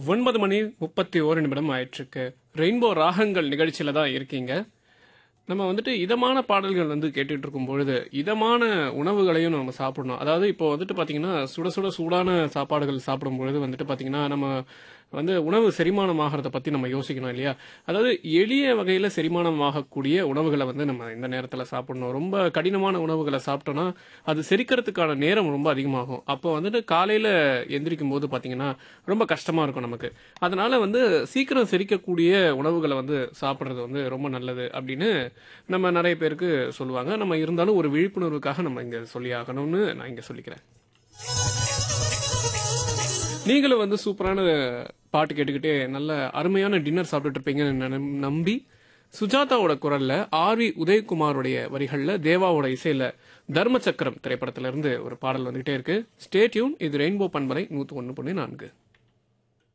ஒன்பது மணி முப்பத்தி ஓரு நிமிடம் ஆயிட்டிருக்கு ரெயின்போ ராகங்கள் நிகழ்ச்சியில தான் இருக்கீங்க நம்ம வந்துட்டு இதமான பாடல்கள் வந்து கேட்டுட்டு இருக்கும் பொழுது இதமான உணவுகளையும் நம்ம சாப்பிடணும் அதாவது இப்போ வந்துட்டு பார்த்தீங்கன்னா சுட சுட சூடான சாப்பாடுகள் சாப்பிடும் பொழுது வந்துட்டு பார்த்தீங்கன்னா நம்ம வந்து உணவு செரிமானம் ஆகிறத பற்றி நம்ம யோசிக்கணும் இல்லையா அதாவது எளிய வகையில் செரிமானம் ஆகக்கூடிய உணவுகளை வந்து நம்ம இந்த நேரத்தில் சாப்பிடணும் ரொம்ப கடினமான உணவுகளை சாப்பிட்டோம்னா அது செரிக்கிறதுக்கான நேரம் ரொம்ப அதிகமாகும் அப்போ வந்துட்டு காலையில் எந்திரிக்கும் போது பார்த்தீங்கன்னா ரொம்ப கஷ்டமாக இருக்கும் நமக்கு அதனால வந்து சீக்கிரம் செரிக்கக்கூடிய உணவுகளை வந்து சாப்பிட்றது வந்து ரொம்ப நல்லது அப்படின்னு நம்ம நிறைய பேருக்கு சொல்லுவாங்க நம்ம இருந்தாலும் ஒரு விழிப்புணர்வுக்காக நம்ம இங்கே சொல்லி ஆகணும்னு நான் இங்கே சொல்லிக்கிறேன் நீங்களும் வந்து சூப்பரான பாட்டு கேட்டுக்கிட்டே நல்ல அருமையான டின்னர் சாப்பிட்டுட்டு இருப்பீங்கன்னு நம்- நம்பி சுஜாதாவோட குரல்ல ஆர் வி உதயகுமாரோடைய வரிகள்ல தேவாவோட இசையில தர்ம சக்கரம் திரைப்படத்துல இருந்து ஒரு பாடல் வந்துகிட்டே இருக்கு ஸ்டே டியூன் இது ரெயின்போ பண்பலை நூத்தி ஒன்று புள்ளி நான்கு